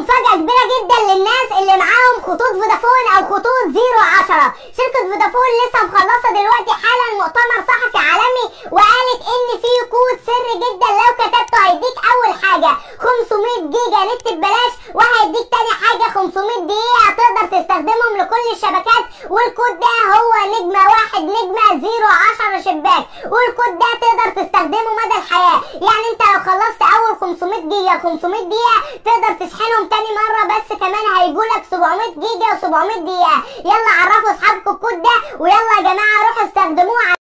مفاجأة كبيرة جدا للناس اللي معاهم خطوط فودافون او خطوط زيرو عشرة شركة فودافون لسه مخلصة دلوقتي حالا مؤتمر صحفي عالمي وقالت ان في كود سر جدا لو كتبته هيديك اول حاجة 500 جيجا نت ببلاش وهيديك تاني حاجة 500 دقيقة تقدر تستخدمهم لكل الشبكات والكود ده هو نجمة واحد نجمة زيرو عشرة شباك والكود ده تقدر تستخدمه مدى الحياة يعني انت لو خلصت اول 500 جيجا 500 دقيقة تقدر تشحنهم تاني مرة بس كمان هيجولك 700 جيجا و700 دقيقة يلا عرفوا اصحابكم الكود ده ويلا يا جماعة روحوا استخدموه